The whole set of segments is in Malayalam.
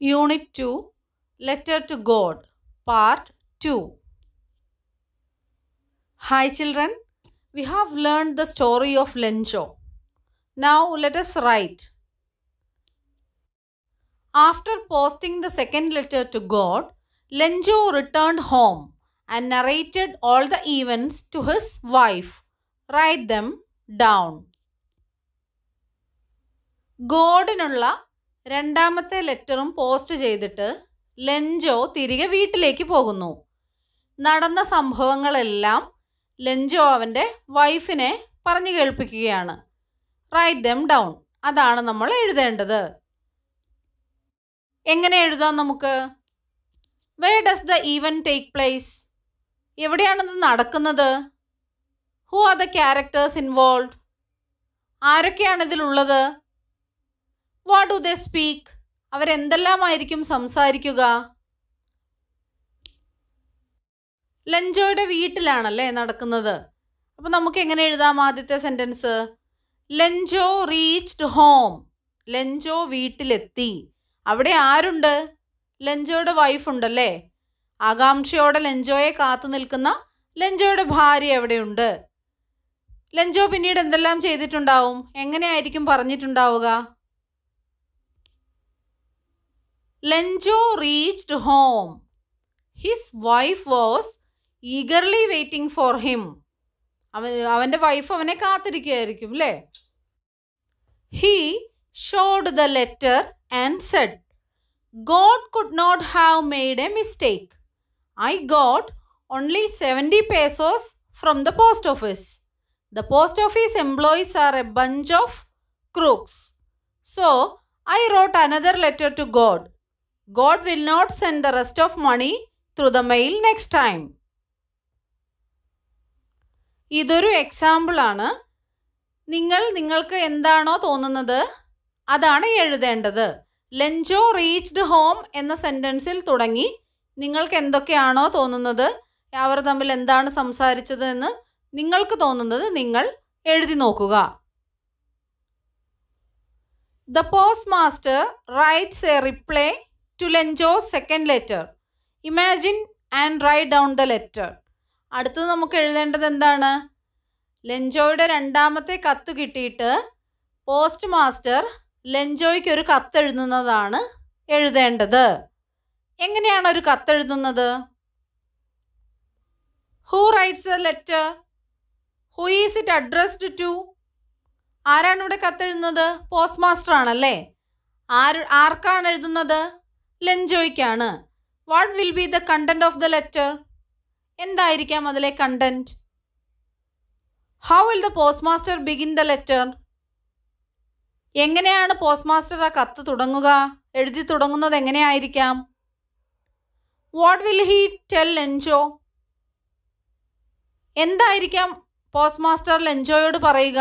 Unit 2 Letter to God, Part 2. Hi, children. We have learned the story of Lencho. Now, let us write. After posting the second letter to God, Lenjo returned home and narrated all the events to his wife. Write them down. ഗോഡിനുള്ള രണ്ടാമത്തെ ലെറ്ററും പോസ്റ്റ് ചെയ്തിട്ട് ലെഞ്ചോ തിരികെ വീട്ടിലേക്ക് പോകുന്നു നടന്ന സംഭവങ്ങളെല്ലാം ലെഞ്ചോ അവൻ്റെ വൈഫിനെ പറഞ്ഞു കേൾപ്പിക്കുകയാണ് റൈറ്റ് ദം ഡൗൺ അതാണ് നമ്മൾ എഴുതേണ്ടത് എങ്ങനെ എഴുതാം നമുക്ക് where does the event take place എവിടെയാണിത് നടക്കുന്നത് who are the characters involve ആരൊക്കെയാണ് ഇതിലുള്ളത് വാട്ട് ഡു ദ സ്പീക്ക് അവരെന്തെല്ലാമായിരിക്കും സംസാരിക്കുക ലഞ്ചോയുടെ വീട്ടിലാണല്ലേ നടക്കുന്നത് അപ്പോൾ നമുക്ക് എങ്ങനെ എഴുതാം ആദ്യത്തെ sentence Lencho reached home Lencho വീട്ടിലെത്തി അവിടെ ആരുണ്ട് ലഞ്ചോയുടെ വൈഫ് ഉണ്ടല്ലേ ആകാംക്ഷയോടെ ലഞ്ചോയെ കാത്തു നിൽക്കുന്ന ലഞ്ചോയുടെ ഭാര്യ എവിടെയുണ്ട് ലഞ്ചോ പിന്നീട് എന്തെല്ലാം ചെയ്തിട്ടുണ്ടാവും എങ്ങനെയായിരിക്കും പറഞ്ഞിട്ടുണ്ടാവുക Lencho reached home his wife was eagerly waiting for him അവൻ അവൻ്റെ വൈഫ് അവനെ കാത്തിരിക്കുകയായിരിക്കും അല്ലേ he showed the letter and said God could not have made a mistake I got only seventy pesos from the post office the post office employees are a bunch of crooks so I wrote another letter to God God will not send the rest of money through the mail next time. ഇതൊരു എക്സാമ്പിൾ ആണ് നിങ്ങൾ നിങ്ങൾക്ക് എന്താണോ തോന്നുന്നത് അതാണ് എഴുതേണ്ടത് ലഞ്ചോ റീച്ച്ഡ് ഹോം എന്ന സെൻറ്റൻസിൽ തുടങ്ങി നിങ്ങൾക്ക് എന്തൊക്കെയാണോ തോന്നുന്നത് അവർ തമ്മിൽ എന്താണ് സംസാരിച്ചത് എന്ന് നിങ്ങൾക്ക് തോന്നുന്നത് നിങ്ങൾ എഴുതി നോക്കുക the postmaster writes a reply to Lencho's second letter imagine and write down the letter അടുത്തത് നമുക്ക് എഴുതേണ്ടത് എന്താണ് ലെഞ്ചോയുടെ രണ്ടാമത്തെ കത്ത് കിട്ടിയിട്ട് പോസ്റ്റ് മാസ്റ്റർ ലെഞ്ചോയ്ക്ക് ഒരു കത്ത് എഴുതുന്നതാണ് എഴുതേണ്ടത് എങ്ങനെയാണ് ഒരു കത്ത് എഴുതുന്നത് who writes a letter who is it addressed to ആരാണ് ഇവിടെ കത്തെഴുതുന്നത് പോസ്റ്റ് മാസ്റ്റർ ആണല്ലേ ആര് ആർക്കാണ് എഴുതുന്നത് ലെഞ്ചോയ്ക്കാണ് what will be the content of the letter എന്തായിരിക്കാം അതിലെ content how will the postmaster begin the letter എങ്ങനെയാണ് പോസ്റ്റ് മാസ്റ്റർ ആ കത്ത് തുടങ്ങുക എഴുതി തുടങ്ങുന്നത് എങ്ങനെയായിരിക്കാം what will he tell Lencho എന്തായിരിക്കാം പോസ്റ്റ് മാസ്റ്റർ ലെഞ്ചോയോട് പറയുക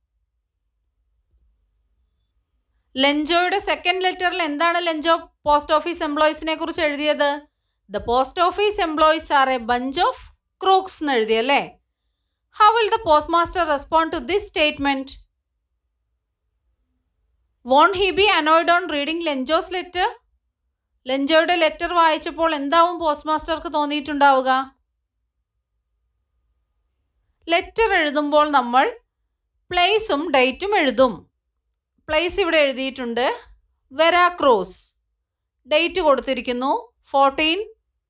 ലെഞ്ചോയുടെ സെക്കൻഡ് ലെറ്ററിൽ എന്താണ് ലെഞ്ചോ പോസ്റ്റ് ഓഫീസ് എംപ്ലോയീസിനെ കുറിച്ച് എഴുതിയത് the post office employees are a bunch of crooks എന്ന് എഴുതിയല്ലേ how will the postmaster respond to this statement won't he be annoyed on reading Lencho's letter ലെഞ്ചോയുടെ ലെറ്റർ വായിച്ചപ്പോൾ എന്താവും പോസ്റ്റ് മാസ്റ്റർക്ക് തോന്നിയിട്ടുണ്ടാവുക ലെറ്റർ എഴുതുമ്പോൾ നമ്മൾ പ്ലേസും ഡേറ്റും എഴുതും പ്ലേസ് ഇവിടെ എഴുതിയിട്ടുണ്ട് വെരാക്രോസ് ഡേറ്റ് കൊടുത്തിരിക്കുന്നു fourteen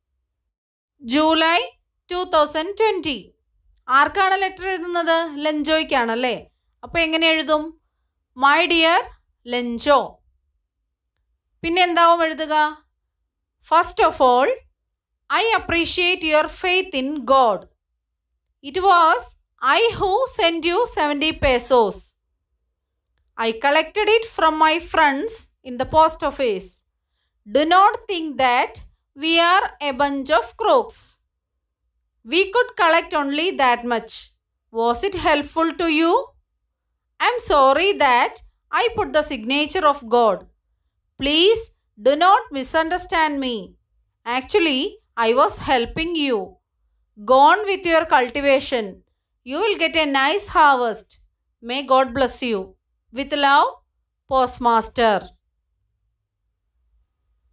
July two thousand twenty ആർക്കാണ് ലെറ്റർ എഴുതുന്നത് ലെഞ്ചോയ്ക്കാണല്ലേ അപ്പോൾ എങ്ങനെ എഴുതും മൈ ഡിയർ ലെഞ്ചോ പിന്നെ എന്താവും എഴുതുക first of all I appreciate your faith in God it was I who send you seventy pesos I collected it from my friends in the post office. Do not think that we are a bunch of crooks. We could collect only that much. Was it helpful to you? I'm sorry that I put the signature of God. Please do not misunderstand me. Actually, I was helping you. Go on with your cultivation. You will get a nice harvest. May God bless you. With love, Postmaster.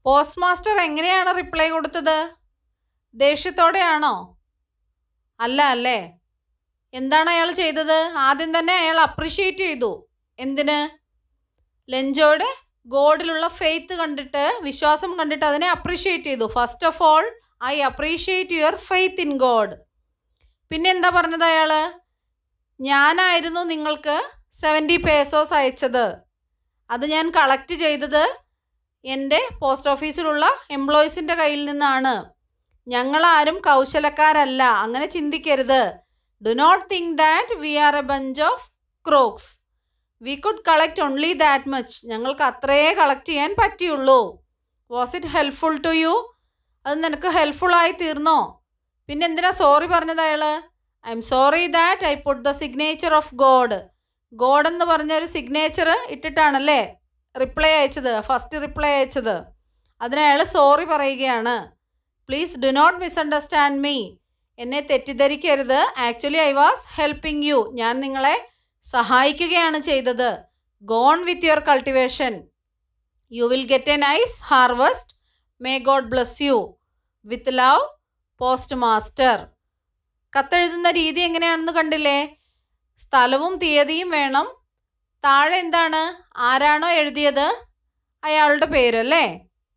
Postmaster എങ്ങനെയാണ് റിപ്ലൈ കൊടുത്തത് ദേഷ്യത്തോടെയാണോ അല്ല അല്ലേ എന്താണ് അയാൾ ചെയ്തത് ആദ്യം തന്നെ അയാൾ അപ്രിഷ്യേറ്റ് ചെയ്തു എന്തിന് ലെഞ്ചോയുടെ ഗോഡിലുള്ള ഫെയ്ത്ത് കണ്ടിട്ട് വിശ്വാസം കണ്ടിട്ട് അതിനെ അപ്രീഷിയേറ്റ് ചെയ്തു first of all I appreciate your faith in God പിന്നെ എന്താ പറഞ്ഞത് അയാൾ ഞാനായിരുന്നു നിങ്ങൾക്ക് സെവൻറ്റി പേസോസ് അയച്ചത് അത് ഞാൻ കളക്ട് ചെയ്തത് എൻ്റെ പോസ്റ്റ് ഓഫീസിലുള്ള എംപ്ലോയീസിൻ്റെ കയ്യിൽ നിന്നാണ് ഞങ്ങളാരും കൗശലക്കാരല്ല അങ്ങനെ ചിന്തിക്കരുത് do not think that we are a bunch of crooks we could collect only that much ഞങ്ങൾക്ക് അത്രയേ കളക്ട് ചെയ്യാൻ പറ്റിയുള്ളൂ was it helpful to you അത് നിനക്ക് ഹെൽപ്ഫുള്ളായി തീർന്നോ പിന്നെ എന്തിനാ സോറി പറഞ്ഞത് അയാൾ I am sorry that I put the signature of God God എന്ന് പറഞ്ഞ ഒരു സിഗ്നേച്ചർ ഇട്ടിട്ടാണല്ലേ റിപ്ലൈ അയച്ചത് ഫസ്റ്റ് റിപ്ലൈ അയച്ചത് അതിന് അയാൾ സോറി പറയുകയാണ് please do not misunderstand me എന്നെ തെറ്റിദ്ധരിക്കരുത് actually I was helping you ഞാൻ നിങ്ങളെ സഹായിക്കുകയാണ് ചെയ്തത് go on with your cultivation you will get a nice harvest may God bless you with love postmaster കത്തെഴുതുന്ന രീതി എങ്ങനെയാണെന്ന് കണ്ടില്ലേ സ്ഥലവും തീയതിയും വേണം താഴെ എന്താണ് ആരാണോ എഴുതിയത് അയാളുടെ പേരല്ലേ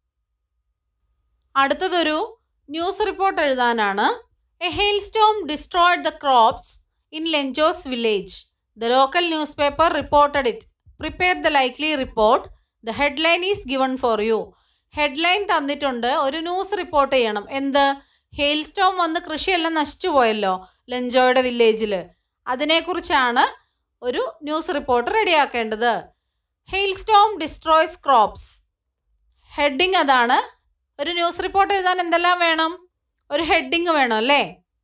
അടുത്തതൊരു ന്യൂസ് റിപ്പോർട്ട് എഴുതാനാണ് a hailstorm destroyed the crops in Lencho's village the local newspaper reported it prepare the likely report the headline is given for you headline തന്നിട്ടുണ്ട് ഒരു ന്യൂസ് റിപ്പോർട്ട് ചെയ്യണം എന്ത് ഹെയിൽ സ്റ്റോം വന്ന് കൃഷിയെല്ലാം നശിച്ചു പോയല്ലോ ലഞ്ചോയുടെ വില്ലേജിൽ അതിനെക്കുറിച്ചാണ് ഒരു ന്യൂസ് റിപ്പോർട്ട് റെഡിയാക്കേണ്ടത് hailstorm destroys crops heading അതാണ് ഒരു ന്യൂസ് റിപ്പോർട്ട് എഴുതാൻ എന്തെല്ലാം വേണം ഒരു ഹെഡിങ് വേണം അല്ലേ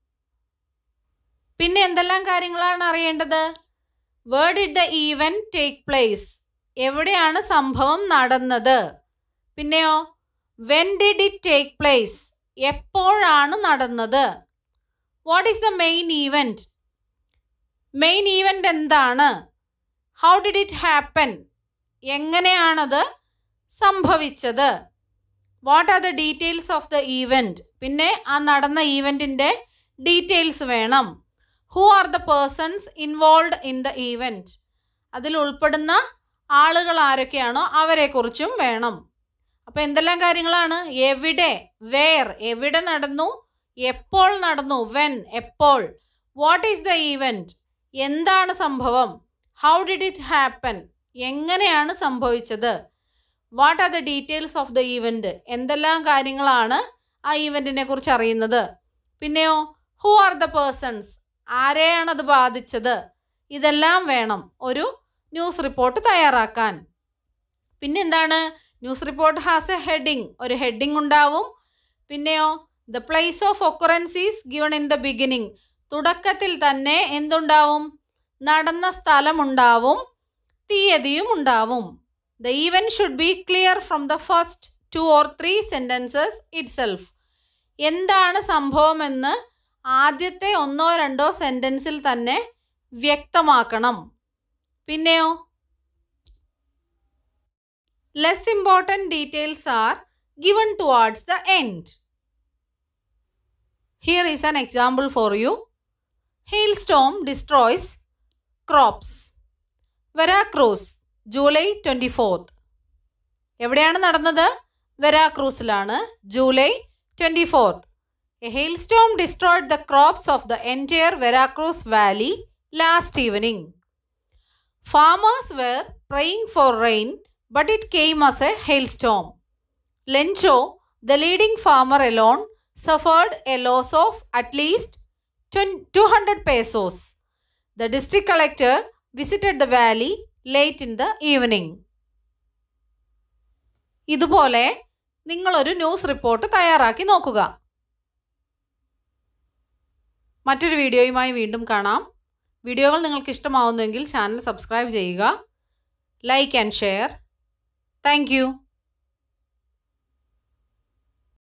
പിന്നെ എന്തെല്ലാം കാര്യങ്ങളാണ് അറിയേണ്ടത് where did the event take place എവിടെയാണ് സംഭവം നടന്നത് പിന്നെയോ when did it take place എപ്പോഴാണ് നടന്നത് what is the main event main event എന്താണ് ഹൗ ഡിഡ് ഇറ്റ് ഹാപ്പൻ എങ്ങനെയാണത് സംഭവിച്ചത് what are the details of the event പിന്നെ ആ നടന്ന ഈവൻറ്റിൻ്റെ ഡീറ്റെയിൽസ് വേണം who are the persons involve in the event അതിൽ ഉൾപ്പെടുന്ന ആളുകൾ ആരൊക്കെയാണോ അവരെക്കുറിച്ചും വേണം അപ്പോൾ എന്തെല്ലാം കാര്യങ്ങളാണ് എവിടെ വേർ എവിടെ നടന്നു എപ്പോൾ നടന്നു വെൻ എപ്പോൾ വാട്ട് ഈസ് ദ ഈവൻറ്റ് എന്താണ് സംഭവം ഹൗ ഡിഡ് ഇറ്റ് ഹാപ്പൻ എങ്ങനെയാണ് സംഭവിച്ചത് what are the details of the event എന്തെല്ലാം കാര്യങ്ങളാണ് ആ ഈവൻറ്റിനെ കുറിച്ച് അറിയുന്നത് പിന്നെയോ ഹൂ ആർ ദ പേഴ്സൺസ് ആരെയാണത് ബാധിച്ചത് ഇതെല്ലാം വേണം ഒരു ന്യൂസ് റിപ്പോർട്ട് തയ്യാറാക്കാൻ പിന്നെന്താണ് news report has a heading ഒരു ഹെഡിങ് ഉണ്ടാവും പിന്നെയോ the place of occurrences given in the beginning തുടക്കത്തിൽ തന്നെ എന്തുണ്ടാവും നടന്ന സ്ഥലമുണ്ടാവും തീയതിയും ഉണ്ടാവും the event should be clear from the first two or three sentences itself എന്താണ് സംഭവമെന്ന് ആദ്യത്തെ ഒന്നോ രണ്ടോ സെൻറ്റൻസിൽ തന്നെ വ്യക്തമാക്കണം പിന്നെയോ less important details are given towards the end here is an example for you hailstorm destroys crops Veracruz July twenty fourth എവിടെയാണ് നടന്നത് വെരാക്രൂസിലാണ് July twenty fourth a hailstorm destroyed the crops of the entire Veracruz valley last evening farmers were praying for rain but it came as a hailstorm. Lencho, the leading farmer alone, suffered a loss of at least 200 pesos. The district collector visited the valley late in the evening. ഇതുപോലെ നിങ്ങളൊരു ന്യൂസ് റിപ്പോർട്ട് തയ്യാറാക്കി നോക്കുക മറ്റൊരു വീഡിയോയുമായി വീണ്ടും കാണാം വീഡിയോകൾ നിങ്ങൾക്ക് ഇഷ്ടമാവുന്നുവെങ്കിൽ ചാനൽ സബ്സ്ക്രൈബ് ചെയ്യുക like and share Thank you.